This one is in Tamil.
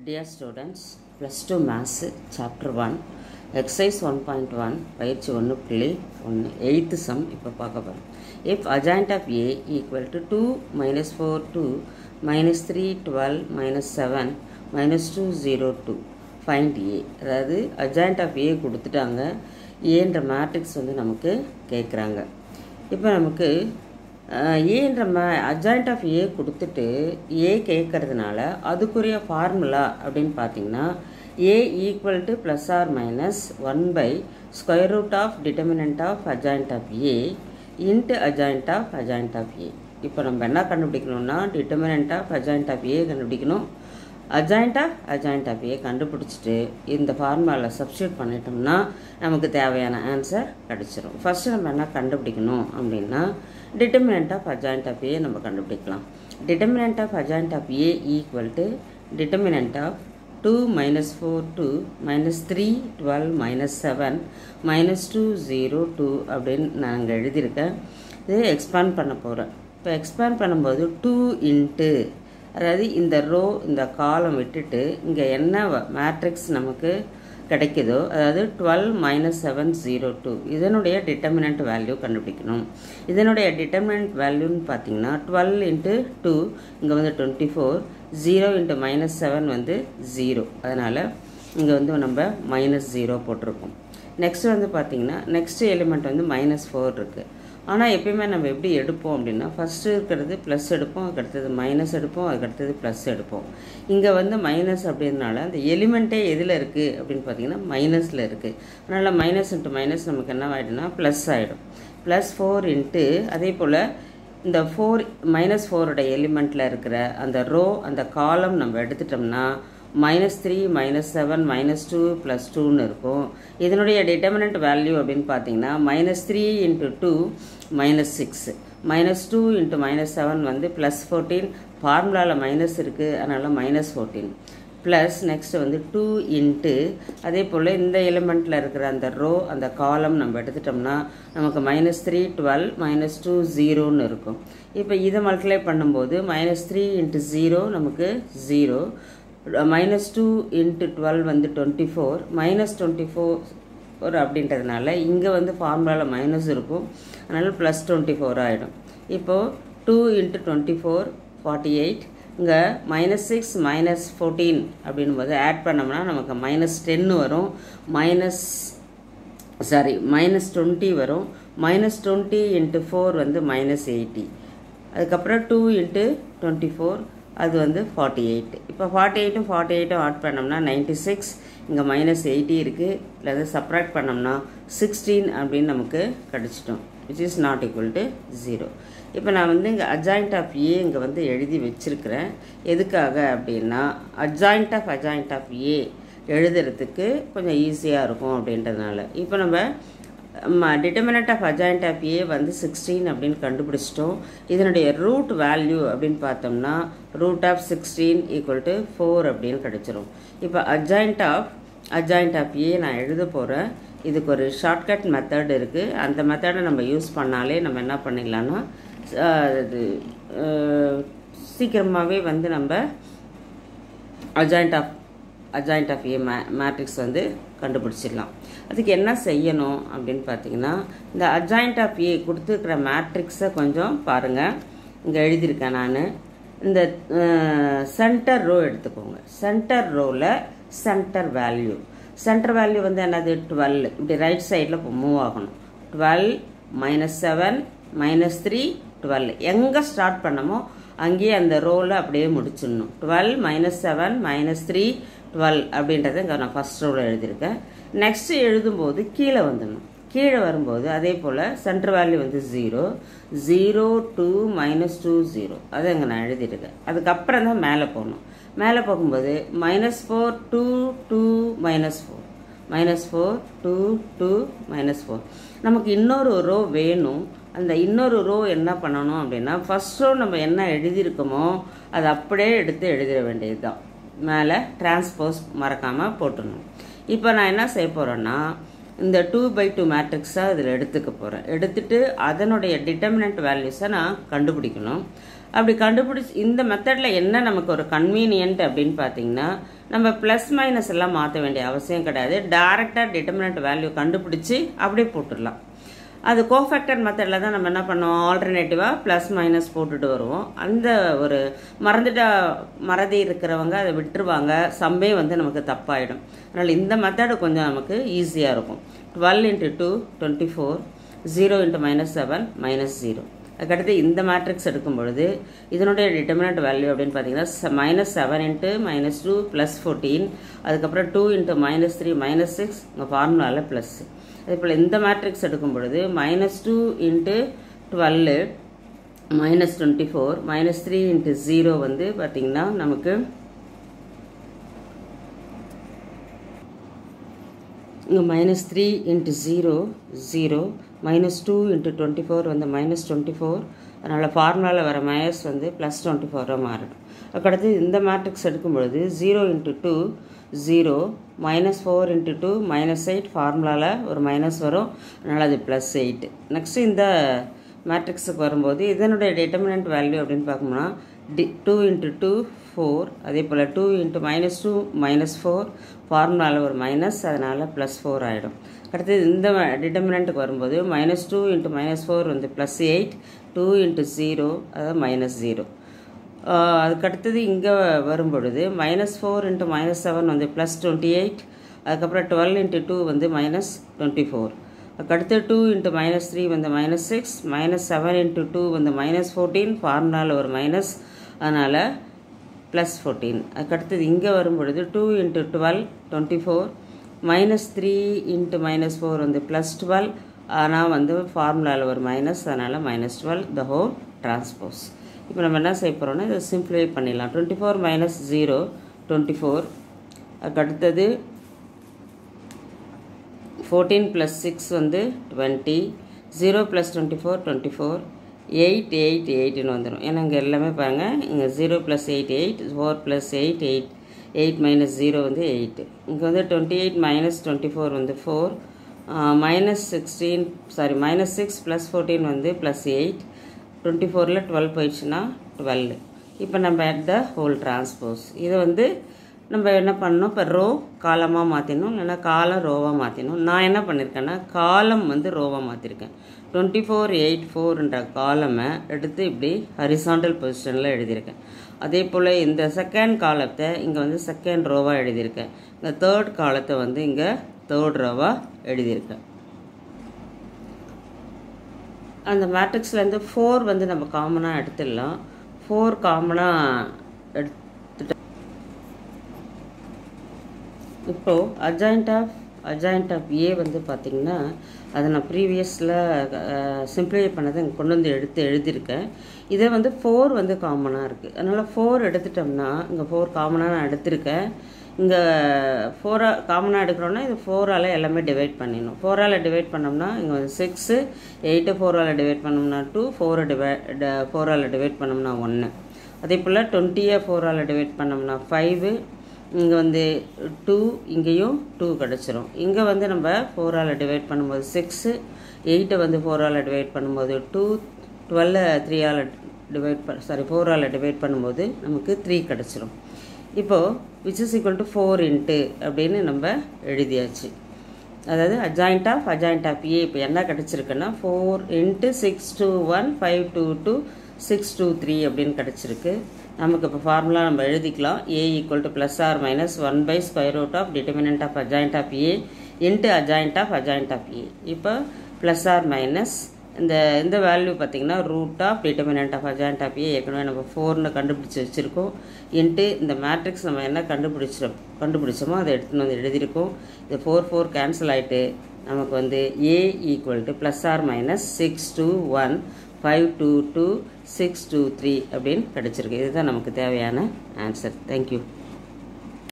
Dear students, plus 2 maths chapter 1 exercise 1.1 பயிற்சி ஒன்று புள்ளி ஒன்று எயித்து சம் இப்போ பார்க்க போகிறோம் if adjoint of A equal to two minus four two minus three twelve minus seven minus two zero two find A அதாவது அஜாயிண்ட் ஆஃப் ஏ கொடுத்துட்டாங்க ஏன்ற மேட்ரிக்ஸ் வந்து நமக்கு கேட்குறாங்க இப்போ நமக்கு ஏன்ற மே அஜாயிண்ட் ஆஃப் ஏ கொடுத்துட்டு ஏ கேட்கறதுனால அதுக்குரிய ஃபார்முலா அப்படின்னு பார்த்தீங்கன்னா A equal to plus or minus one by square root of determinant of adjoint of A into adjoint of adjoint of A இப்போ நம்ம என்ன கண்டுபிடிக்கணும்னா determinant of adjoint of A கண்டுபிடிக்கணும் adjoint of adjoint of A கண்டுபிடிச்சிட்டு இந்த ஃபார்முலாவில் சப்ஸ்டியூட் பண்ணிட்டோம்னா நமக்கு தேவையான ஆன்சர் கிடச்சிரும் ஃபஸ்ட்டு நம்ம என்ன கண்டுபிடிக்கணும் அப்படின்னா determinant of adjoint of A நம்ம கண்டுபிடிக்கலாம் determinant of adjoint of A equal to determinant of two minus four two minus three twelve minus seven minus two zero two அப்படின்னு நான் இங்கே எழுதியிருக்கேன் இது எக்ஸ்பேண்ட் பண்ண போகிறேன் இப்போ எக்ஸ்பேண்ட் பண்ணும்போது டூ இன்ட்டு அதாவது இந்த ரோ இந்த காலம் விட்டுட்டு இங்கே என்ன மேட்ரிக்ஸ் நமக்கு கிடைக்குதோ அதாவது twelve minus seven zero two இதனுடைய டிட்டர்மினன்ட் வேல்யூ கண்டுபிடிக்கணும் இதனுடைய டிட்டர்மினன்ட் வேல்யூன்னு பார்த்தீங்கன்னா டுவெல் இன்ட்டு டூ இங்கே வந்து twenty four zero into minus seven வந்து ஜீரோ அதனால் இங்கே வந்து நம்ம மைனஸ் ஜீரோ போட்டிருக்கோம் நெக்ஸ்ட் வந்து பார்த்திங்கன்னா நெக்ஸ்ட் எலிமெண்ட் வந்து மைனஸ் ஃபோர் இருக்குது ஆனால் எப்பயுமே நம்ம எப்படி எடுப்போம் அப்படின்னா ஃபஸ்ட்டு இருக்கிறது ப்ளஸ் எடுப்போம் அதுக்கு அடுத்தது மைனஸ் எடுப்போம் அதுக்கு அடுத்தது ப்ளஸ் எடுப்போம் இங்கே வந்து மைனஸ் அப்படின்றனால அந்த எலிமெண்ட்டே எதில் இருக்குது அப்படின்னு பார்த்தீங்கன்னா மைனஸில் இருக்குது அதனால் மைனஸ் இன்ட்டு மைனஸ் நமக்கு என்ன ஆகிடும்னா ப்ளஸ் ஆகிடும் ப்ளஸ் ஃபோர் இன்ட்டு அதே போல் இந்த ஃபோர் மைனஸ் ஃபோரோட எலிமெண்ட்டில் இருக்கிற அந்த ரோ அந்த காலம் நம்ம எடுத்துட்டோம்னா minus three minus seven minus two plus டூன்னு இருக்கும் இதனுடைய டிட்டர்மினன்ட் வேல்யூ அப்படின்னு பார்த்தீங்கன்னா minus three into two minus six minus two into minus seven வந்து ப்ளஸ் ஃபோர்டீன் ஃபார்முலாவில் மைனஸ் இருக்குது அதனால் மைனஸ் ஃபோர்டீன் ப்ளஸ் நெக்ஸ்ட் வந்து டூ இன்ட்டு அதே போல் இந்த எலிமெண்ட்டில் இருக்கிற அந்த ரோ அந்த காலம் நம்ம எடுத்துட்டோம்னா நமக்கு minus three twelve minus two ஜீரோன்னு இருக்கும் இப்போ இதை மல்டிப்ளை பண்ணும்போது மைனஸ் த்ரீ இன்ட்டு ஜீரோ நமக்கு zero minus two into twelve வந்து twenty four minus twenty four ஒரு அப்படின்றதுனால இங்கே வந்து ஃபார்முலாவில் மைனஸ் இருக்கும் அதனால் ப்ளஸ் டுவெண்ட்டி ஃபோர் ஆகிடும் இப்போது two into twenty four forty eight இங்கே மைனஸ் சிக்ஸ் மைனஸ் ஃபோர்டீன் அப்படின்னும் போது ஆட் பண்ணோம்னா நமக்கு மைனஸ் டென்னு வரும் மைனஸ் சாரி மைனஸ் டுவெண்ட்டி வரும் மைனஸ் டுவெண்ட்டி இன்ட்டு ஃபோர் வந்து மைனஸ் எயிட்டி அதுக்கப்புறம் டூ இன்ட்டு டுவெண்ட்டி ஃபோர் அது வந்து ஃபார்ட்டி எயிட் இப்போ ஃபார்ட்டி எயிட்டும் ஃபார்ட்டி எயிட்டும் ஆட் பண்ணோம்னா நைன்ட்டி சிக்ஸ் இங்கே மைனஸ் எயிட்டி இருக்குது இல்லை அதை சப்ராக்ட் பண்ணோம்னா சிக்ஸ்டீன் அப்படின்னு நமக்கு கிடச்சிட்டோம் which is not equal to zero இப்போ நான் வந்து இங்கே அஜாயிண்ட் ஆஃப் ஏ இங்கே வந்து எழுதி வச்சுருக்கிறேன் எதுக்காக அப்படின்னா adjoint of adjoint of A எழுதுறதுக்கு கொஞ்சம் ஈஸியாக இருக்கும் அப்படின்றதுனால இப்போ நம்ம determinant of adjoint of A வந்து சிக்ஸ்டீன் அப்படின்னு கண்டுபிடிச்சிட்டோம் இதனுடைய ரூட் வேல்யூ அப்படின்னு பார்த்தோம்னா root of sixteen equal to four அப்படின்னு கிடச்சிரும் இப்போ adjoint of adjoint of A நான் எழுத போகிறேன் இதுக்கு ஒரு ஷார்ட்கட் மெத்தட் இருக்குது அந்த மெத்தடை நம்ம யூஸ் பண்ணாலே நம்ம என்ன பண்ணிடலான்னா இது சீக்கிரமாகவே வந்து நம்ம adjoint of adjoint of A மே மேட்ரிக்ஸ் வந்து கண்டுபிடிச்சிடலாம் அதுக்கு என்ன செய்யணும் அப்படின்னு பார்த்தீங்கன்னா இந்த அஜாயிண்ட் ஆஃப் ஏ கொடுத்துருக்கிற மேட்ரிக்ஸை கொஞ்சம் பாருங்கள் இங்கே எழுதியிருக்கேன் நான் இந்த சென்டர் ரோ எடுத்துக்கோங்க சென்டர் ரோவில் சென்டர் வேல்யூ சென்டர் வேல்யூ வந்து என்னது டுவெல் இப்படி ரைட் சைடில் மூவ் ஆகணும் twelve minus seven minus three twelve எங்கே ஸ்டார்ட் பண்ணமோ அங்கேயே அந்த ரோவில் அப்படியே முடிச்சிடணும் twelve minus seven minus three twelve அப்படின்றத இங்கே நான் ஃபஸ்ட் ரோவில் எழுதியிருக்கேன் நெக்ஸ்ட்டு எழுதும்போது கீழே வந்துடணும் கீழே வரும்போது அதே போல் சென்டர் வேல்யூ வந்து zero zero two minus two zero அதை இங்கே நான் எழுதியிருக்கேன் அதுக்கப்புறம் தான் மேலே போகணும் மேலே போகும்போது minus four two two minus four minus four two two minus four நமக்கு இன்னொரு ரோ வேணும் அந்த இன்னொரு ரோ என்ன பண்ணணும் அப்படின்னா ஃபஸ்ட் ரோ நம்ம என்ன எழுதியிருக்கோமோ அதை அப்படியே எடுத்து எழுதிட வேண்டியது தான் மேலே டிரான்ஸ்போஸ் மறக்காமல் போட்டுடணும் இப்போ நான் என்ன செய்ய போகிறேன்னா இந்த டூ பை டூ மேட்ரிக்ஸாக இதில் எடுத்துக்க போகிறேன் எடுத்துட்டு அதனுடைய டிட்டர்மினன்ட் வேல்யூஸை நான் கண்டுபிடிக்கணும் அப்படி கண்டுபிடிச்சி இந்த மெத்தடில் என்ன நமக்கு ஒரு கன்வீனியன்ட் அப்படின்னு பார்த்தீங்கன்னா நம்ம ப்ளஸ் மைனஸ் எல்லாம் மாற்ற வேண்டிய அவசியம் கிடையாது டைரெக்டாக டிட்டர்மினன்ட் வேல்யூ கண்டுபிடிச்சி அப்படியே போட்டுடலாம் அது கோஃபேக்டர் மெத்தடில் தான் நம்ம என்ன பண்ணுவோம் ஆல்டர்னேட்டிவாக ப்ளஸ் மைனஸ் போட்டுட்டு வருவோம் அந்த ஒரு மறந்துட்டா மறதி இருக்கிறவங்க அதை விட்டுருவாங்க சம்மே வந்து நமக்கு தப்பாயிடும் அதனால் இந்த மெத்தடு கொஞ்சம் நமக்கு ஈஸியாக இருக்கும் twelve into two twenty four zero into minus seven minus zero அதுக்கடுத்து இந்த மேட்ரிக்ஸ் எடுக்கும் பொழுது இதனுடைய டிட்டர்மினன்ட் வேல்யூ அப்படின்னு பார்த்தீங்கன்னா minus seven into minus two plus fourteen அதுக்கப்புறம் two into minus three minus six உங்கள் ஃபார்முலாவில் ப்ளஸ் அதே போல் இந்த மேட்ரிக்ஸ் எடுக்கும் பொழுது minus two into twelve minus twenty four minus three into zero வந்து பார்த்திங்கன்னா நமக்கு இங்கே minus three into zero zero minus two into twenty four வந்து மைனஸ் டுவெண்ட்டி ஃபோர் அதனால் ஃபார்முலாவில் வர மைனஸ் வந்து ப்ளஸ் டுவெண்ட்டி ஃபோராக மாறிடும் அதுக்கடுத்து இந்த மேட்ரிக்ஸ் எடுக்கும் பொழுது zero into two zero minus four into two minus eight ஃபார்முலாவில் ஒரு மைனஸ் வரும் அதனால் அது ப்ளஸ் எயிட் நெக்ஸ்ட்டு இந்த மேட்ரிக்ஸுக்கு வரும்போது இதனுடைய டிட்டர்மினன்ட் வேல்யூ அப்படின்னு பார்க்கணும்னா D two into two four அதே போல் two into minus two minus four ஃபார்முலாவில் ஒரு மைனஸ் அதனால் ப்ளஸ் ஃபோர் ஆகிடும் அடுத்தது இந்த டிட்டர்மினண்ட்டுக்கு வரும்போது minus two into minus four வந்து plus eight two into zero அதாவது மைனஸ் ஜீரோ அதுக்கடுத்தது இங்கே வரும் பொழுது minus four into minus seven வந்து ப்ளஸ் டுவெண்ட்டி எயிட் அதுக்கப்புறம் டுவெல் இன்ட்டு டூ வந்து மைனஸ் டுவெண்ட்டி ஃபோர் அதுக்கடுத்து டூ இன்ட்டு மைனஸ் த்ரீ வந்து minus six minus seven into two வந்து மைனஸ் ஃபோர்டீன் ஃபார்முலாவில் ஒரு மைனஸ் அதனால் ப்ளஸ் ஃபோர்டீன் அதுக்கடுத்தது இங்கே வரும் பொழுது two into twelve twenty four minus three into minus four வந்து ப்ளஸ் டுவெல் ஆனால் வந்து ஃபார்முலாவில் ஒரு மைனஸ் அதனால் minus twelve the whole transpose இப்போ நம்ம என்ன செய்ய போகிறோம்னா இதை சிம்பிளிஃபை பண்ணிடலாம் twenty four minus zero twenty four அதுக்கு அடுத்தது ஃபோர்டீன் ப்ளஸ் சிக்ஸ் வந்து twenty zero plus twenty four twenty four eight eight எயிட்னு வந்துடும் ஏன்னா இங்கே எல்லாமே பாருங்கள் இங்கே zero plus eight eight four plus eight eight eight minus zero வந்து எயிட்டு இங்கே வந்து twenty eight minus twenty four வந்து four minus sixteen sorry minus six plus fourteen வந்து ப்ளஸ் எயிட் டுவெண்ட்டி ஃபோரில் டுவெல் போயிடுச்சுன்னா டுவெல் இப்போ நம்ம அட் த ஹோல் டிரான்ஸ்போஸ் இதை வந்து நம்ம என்ன பண்ணணும் இப்போ ரோ காலமாக மாற்றிடணும் இல்லைன்னா காலம் ரோவாக மாற்றிடணும் நான் என்ன பண்ணியிருக்கேன்னா காலம் வந்து ரோவாக மாற்றிருக்கேன் டுவெண்ட்டி ஃபோர் எயிட் ஃபோர்ன்ற காலமை எடுத்து இப்படி ஹரிசாண்டல் பொசிஷனில் எழுதியிருக்கேன் அதே போல் இந்த செகண்ட் காலத்தை இங்கே வந்து செகண்ட் ரோவாக எழுதியிருக்கேன் இந்த தேர்ட் காலத்தை வந்து இங்கே தேர்ட் ரோவாக எழுதியிருக்கேன் அந்த மேட்ரிக்ஸ்லேருந்து ஃபோர் வந்து நம்ம காமனாக எடுத்துடலாம் ஃபோர் காமனாக எடுத்துட்டு இப்போது adjoint of adjoint of A வந்து பார்த்திங்கன்னா அதை நான் ப்ரீவியஸில் சிம்பிளிஃபை பண்ணதை இங்கே கொண்டு வந்து எடுத்து எழுதியிருக்கேன் இதை வந்து ஃபோர் வந்து காமனாக இருக்குது அதனால் ஃபோர் எடுத்துட்டோம்னா இங்கே ஃபோர் காமனாக நான் எடுத்திருக்கேன் இங்கே ஃபோராக காமனாக எடுக்கிறோன்னா இது ஃபோரால் எல்லாமே டிவைட் பண்ணிடணும் ஃபோரால் டிவைட் பண்ணோம்னா இங்கே வந்து சிக்ஸு எயிட்டு ஃபோரால் டிவைட் பண்ணோம்னா டூ ஃபோரை டிவை ஃபோரால் டிவைட் பண்ணோம்னா ஒன்று அதே போல் டுவெண்ட்டியை ஃபோரால் டிவைட் பண்ணோம்னா ஃபைவு இங்கே வந்து டூ இங்கேயும் டூ கிடச்சிரும் இங்கே வந்து நம்ம ஃபோரால் டிவைட் பண்ணும்போது சிக்ஸு எயிட்டை வந்து ஃபோரால் டிவைட் பண்ணும்போது டூ டுவெல்லை த்ரீயால் டிவைட் ப சாரி ஃபோரால் டிவைட் பண்ணும்போது நமக்கு த்ரீ கிடச்சிரும் இப்போது which is equal to four into அப்படின்னு நம்ம எழுதியாச்சு அதாவது adjoint of adjoint of A இப்போ என்ன கிடச்சிருக்குன்னா four into six two one five two two six two three அப்படின்னு கிடச்சிருக்கு நமக்கு இப்போ ஃபார்முலா நம்ம எழுதிக்கலாம் A equal to plus or minus one by square root of determinant of adjoint of A into adjoint of adjoint of A இப்போ ப்ளஸ் ஆர் மைனஸ் இந்த இந்த வேல்யூ பார்த்திங்கன்னா root of determinant of adjoint of A ஏற்கனவே நம்ம ஃபோர்னு கண்டுபிடிச்சி வச்சுருக்கோம் இன்ட்டு இந்த மேட்ரிக்ஸ் நம்ம என்ன கண்டுபிடிச்சிரும் கண்டுபிடிச்சோமோ அதை எடுத்துன்னு வந்து எழுதியிருக்கோம் இது ஃபோர் ஃபோர் கேன்சல் ஆகிட்டு நமக்கு வந்து A equal to plus or minus six two one five two two six two three அப்படின்னு கிடச்சிருக்கு இதுதான் நமக்கு தேவையான ஆன்சர் தேங்க்யூ